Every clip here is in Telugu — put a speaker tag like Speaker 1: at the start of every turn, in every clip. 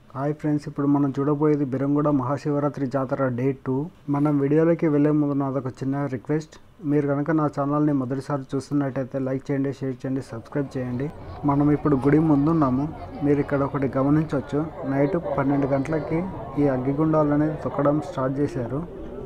Speaker 1: హాయ్ ఫ్రెండ్స్ ఇప్పుడు మనం చూడబోయేది బెరంగూడ మహాశివరాత్రి జాతర డే టూ మనం వీడియోలోకి వెళ్ళే ముందు నాదొక చిన్న రిక్వెస్ట్ మీరు కనుక నా ఛానల్ని మొదటిసారి చూస్తున్నట్టయితే లైక్ చేయండి షేర్ చేయండి సబ్స్క్రైబ్ చేయండి మనం ఇప్పుడు గుడి ముందున్నాము మీరు ఇక్కడ ఒకటి గమనించవచ్చు నైట్ పన్నెండు గంటలకి ఈ అగ్గిగుండాలు అనేది తొక్కడం స్టార్ట్ చేశారు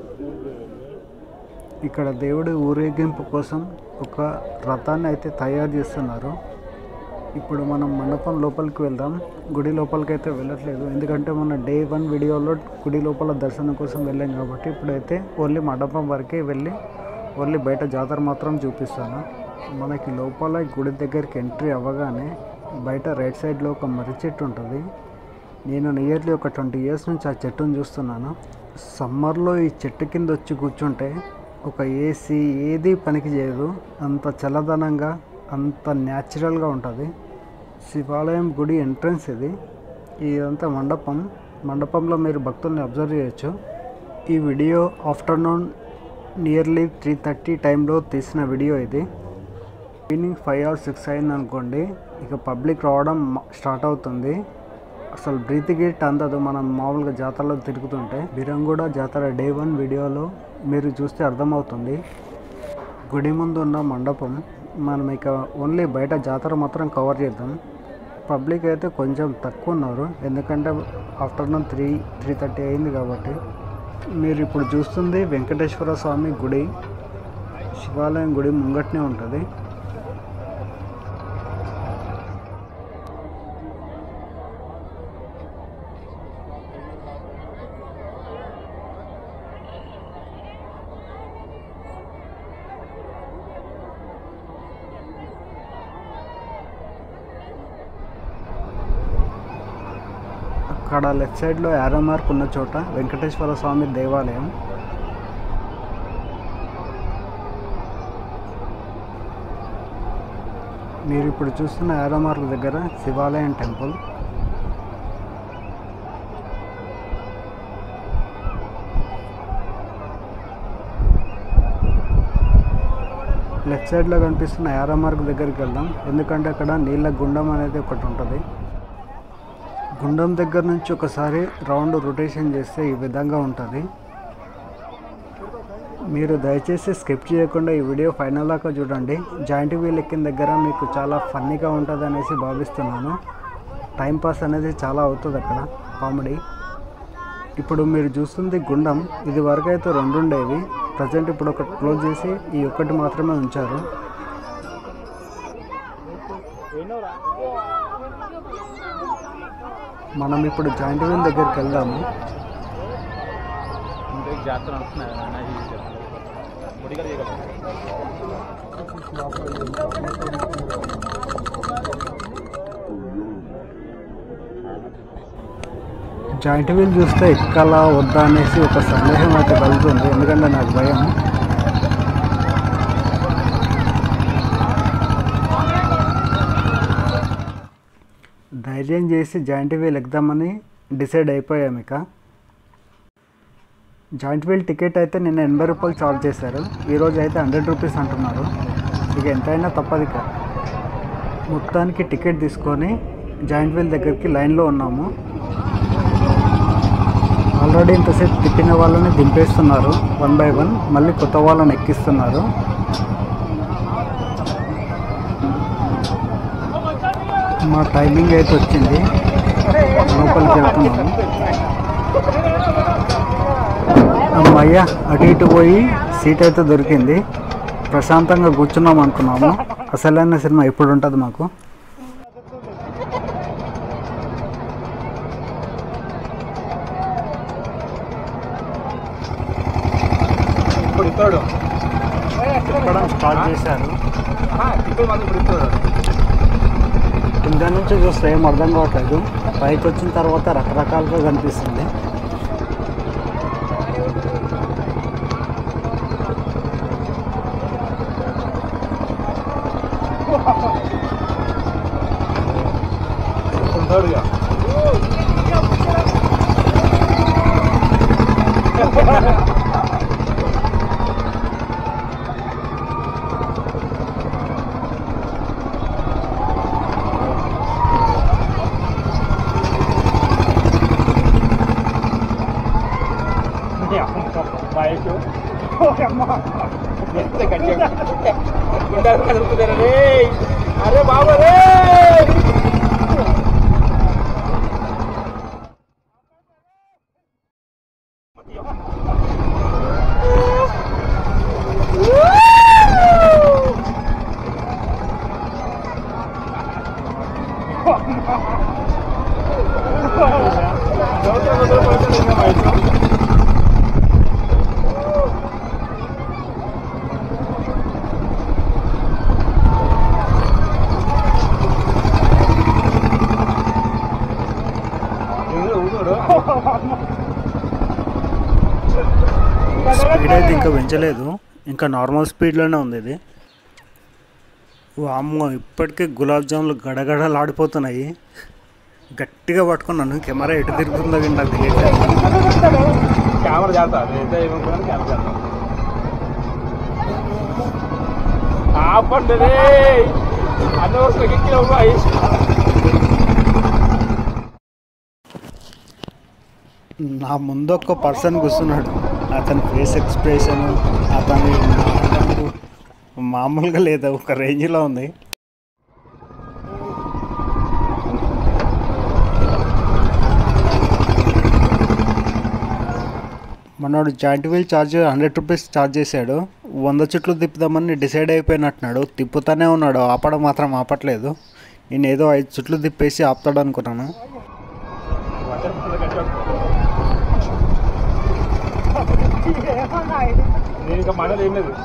Speaker 1: ఇక్కడ దేవుడి ఊరేగింపు కోసం ఒక రథాన్ని అయితే తయారు చేస్తున్నారు ఇప్పుడు మనం మండపం లోపలికి వెళ్దాం గుడి లోపలికి అయితే వెళ్ళట్లేదు ఎందుకంటే మన డే వన్ వీడియోలో గుడి లోపల దర్శనం కోసం వెళ్ళాం కాబట్టి ఇప్పుడైతే ఓన్లీ మండపం వరకే వెళ్ళి ఓన్లీ బయట జాతర మాత్రం చూపిస్తాను మనకి లోపల గుడి దగ్గరికి ఎంట్రీ అవ్వగానే బయట రైట్ సైడ్లో ఒక మర్రి చెట్టు ఉంటుంది నేను నియర్లీ ఒక ట్వంటీ ఇయర్స్ నుంచి ఆ చెట్టును చూస్తున్నాను సమ్మర్లో ఈ చెట్టు కింద వచ్చి కూర్చుంటే ఒక ఏసీ ఏది పనికి చేయదు అంత చల్లదనంగా అంత న్యాచురల్గా ఉంటుంది శివాలయం గుడి ఎంట్రన్స్ ఇది ఇదంతా మండపం మండపంలో మీరు భక్తుల్ని అబ్జర్వ్ చేయొచ్చు ఈ video afternoon nearly three thirty టైంలో తీసిన వీడియో ఇది ఈవినింగ్ ఫైవ్ ఆర్ సిక్స్ అయింది అనుకోండి ఇక పబ్లిక్ రావడం మ- స్టార్ట్ అవుతుంది అసలు బ్రీత్ గిట్ అందదు మనం మామూలుగా జాతరలో తిరుగుతుంటే బిరంగూడ జాతర డే వన్ వీడియోలో మీరు చూస్తే అర్థమవుతుంది గుడి ముందు ఉన్న మండపం మనం ఇక ఓన్లీ బయట జాతర మాత్రం కవర్ చేద్దాం పబ్లిక్ అయితే కొంచెం తక్కువ ఉన్నారు ఎందుకంటే ఆఫ్టర్నూన్ త్రీ త్రీ థర్టీ అయింది కాబట్టి మీరు ఇప్పుడు చూస్తుంది వెంకటేశ్వర స్వామి గుడి శివాలయం గుడి ముంగట్నే ఉంటుంది అక్కడ లెఫ్ట్ సైడ్లో యారో మార్క్ ఉన్న చోట వెంకటేశ్వర స్వామి దేవాలయం మీరు ఇప్పుడు చూస్తున్న యారో మార్క్ దగ్గర శివాలయం టెంపుల్ లెఫ్ట్ సైడ్లో కనిపిస్తున్న యారో మార్క్ దగ్గరికి వెళ్దాం ఎందుకంటే అక్కడ నీళ్ళ గుండం అనేది ఒకటి ఉంటుంది గుండం దగ్గర నుంచి ఒకసారి రౌండ్ రొటేషన్ చేస్తే ఈ విధంగా ఉంటుంది మీరు దయచేసి స్కిప్ చేయకుండా ఈ వీడియో ఫైనల్ దాకా చూడండి జాయింట్ వీల్ ఎక్కిన దగ్గర మీకు చాలా ఫన్నీగా ఉంటుంది అనేసి భావిస్తున్నాను టైం పాస్ అనేది చాలా అవుతుంది అక్కడ కామెడీ ఇప్పుడు మీరు చూస్తుంది గుండం ఇది వరకు అయితే రెండు ఉండేవి ప్రజెంట్ ఇప్పుడు ఒకటి క్లోజ్ చేసి ఈ ఒక్కటి మాత్రమే ఉంచారు మనం ఇప్పుడు జాయింట్ వీల్ దగ్గరికి వెళ్దాము
Speaker 2: ఇంటికి జాతర అంటున్నారు అన్నది ముడిగా
Speaker 1: జాయింట్ వీల్ చూస్తే ఎక్కాలా వద్దా అనేసి ఒక సందేహం అయితే కలుగుతుంది ఎందుకంటే నాకు భయం ధైర్యం చేసి జాయింట్ వీల్ ఎక్కుదామని డిసైడ్ అయిపోయాం ఇక జాయింట్ వీల్ టికెట్ అయితే నిన్న ఎనభై రూపాయలు చార్జ్ చేశారు ఈరోజు అయితే హండ్రెడ్ రూపీస్ అంటున్నారు ఇక ఎంతైనా తప్పదు ఇక మొత్తానికి టికెట్ తీసుకొని జాయింట్ వీల్ దగ్గరికి లైన్లో ఉన్నాము ఆల్రెడీ ఇంతసేపు తిప్పిన వాళ్ళని దింపేస్తున్నారు వన్ బై వన్ మళ్ళీ కొత్త వాళ్ళని ఎక్కిస్తున్నారు మా టైమింగ్ అయితే వచ్చింది లోపలికి వెళ్తున్నాము అమ్మయ్య అటు ఇటు పోయి సీట్ అయితే దొరికింది ప్రశాంతంగా కూర్చున్నాం అనుకున్నాము అసలైన సినిమా ఇప్పుడు ఉంటుంది మాకు
Speaker 2: ఇప్పుడు ఇస్తాడు
Speaker 1: తిప్పడం స్టార్ట్ చేశారు
Speaker 2: ఇప్పుడు మాత్రం ఇప్పుడు ఇస్తాడు
Speaker 1: కింద నుంచి చూస్తే ఏం అర్థం కావట్లేదు పైకి వచ్చిన తర్వాత రకరకాలుగా కనిపిస్తుంది
Speaker 2: ఉంటాడు ఇక మహేష్ ఎంత గట్టిగా గుండెలు కదులుతున్నారా రే అరే బాబా రే
Speaker 1: స్పీడ్ అయితే ఇంకా పెంచలేదు ఇంకా నార్మల్ స్పీడ్లోనే ఉంది ఇది అమ్మో ఇప్పటికే గులాబ్ జాములు గడగడలాడిపోతున్నాయి గట్టిగా పట్టుకున్నాను కెమెరా ఎటు తిరుగుతుందో కానీ నాకు తెలియట్లేదు
Speaker 2: కెమెరా చేస్తా నేనైతే ఏమనుకున్నాను కెమెరా చేస్తా ఆపండి రే అన్న వరకు ఎక్కిలో మహేష్
Speaker 1: నా ముందు ఒక పర్సన్ కూర్చున్నాడు అతని ఫేస్ ఎక్స్ప్రెషన్ అతని నవ్వు మామూలుగా లేదు ఒక రేంజ్లో ఉంది మనోడు giant wheel charge hundred rupees charge చేశాడు వంద చుట్లు తిప్పుదామని డిసైడ్ అయిపోయినట్టున్నాడు తిప్పుతానే ఉన్నాడు ఆపడం మాత్రం ఆపట్లేదు నేను ఏదో ఐదు చుట్లు తిప్పేసి ఆపుతాడు అనుకున్నాను
Speaker 2: నేను ఇంకా మాటలు ఏం లేదు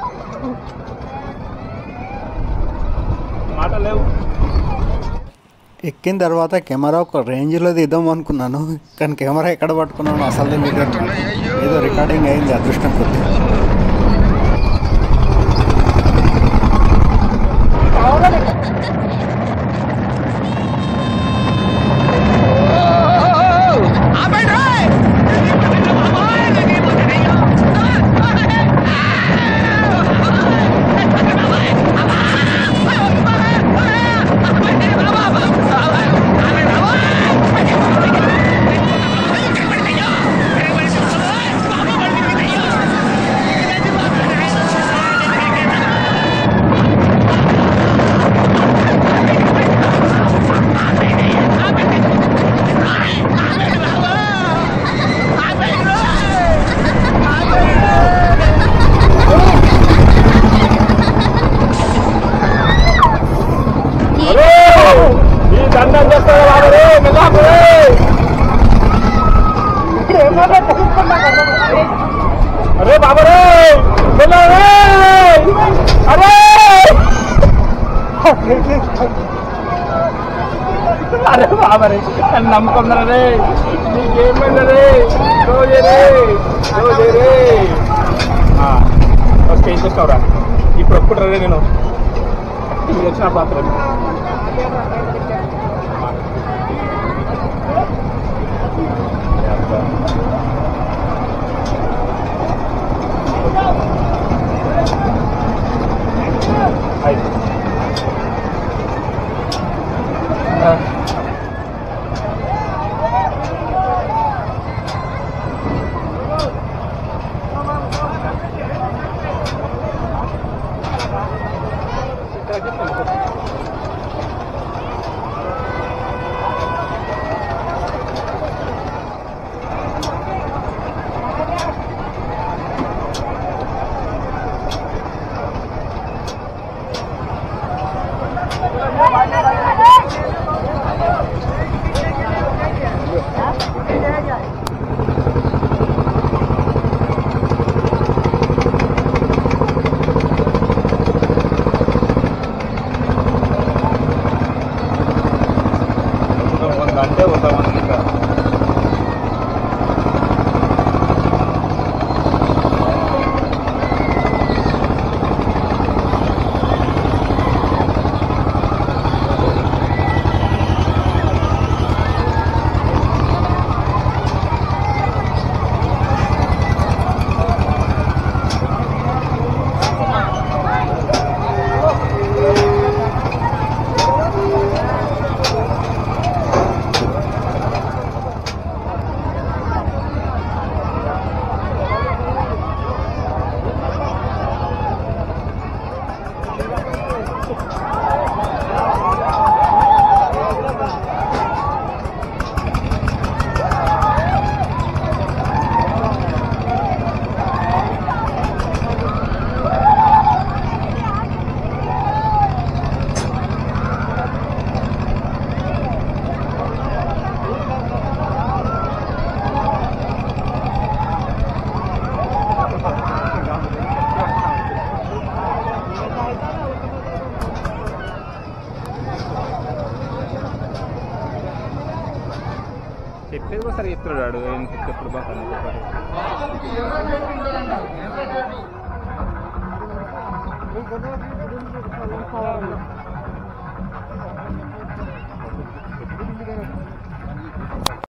Speaker 2: మాటలు లేవు
Speaker 1: ఎక్కిన తర్వాత కెమెరా ఒక రేంజ్లో తీద్దాం అనుకున్నాను కానీ కెమెరా ఎక్కడ పట్టుకున్నాను అసలు తెలియదు ఏదో రికార్డింగ్ అయింది అదృష్టం కొద్ది
Speaker 2: అరే ఈ దండం చేస్తారా బాబు రే మెల్లాపు రే అరే బాబు రే మెల్లా రే అరే అరే బాబు రే నన్ను నమ్ముకున్నారా రే నీకేమైందా రే రోజే రే రోజే రే ఓకే ఏం చేస్తావురా ఇప్పుడు ఒప్పుకుంటారా రే నేను ఇది వచ్చిన పాత్ర చెప్పేది కూడా సరే చెప్తున్నాడు వాడు ఏం చెప్పుడు బాగా
Speaker 1: ఈ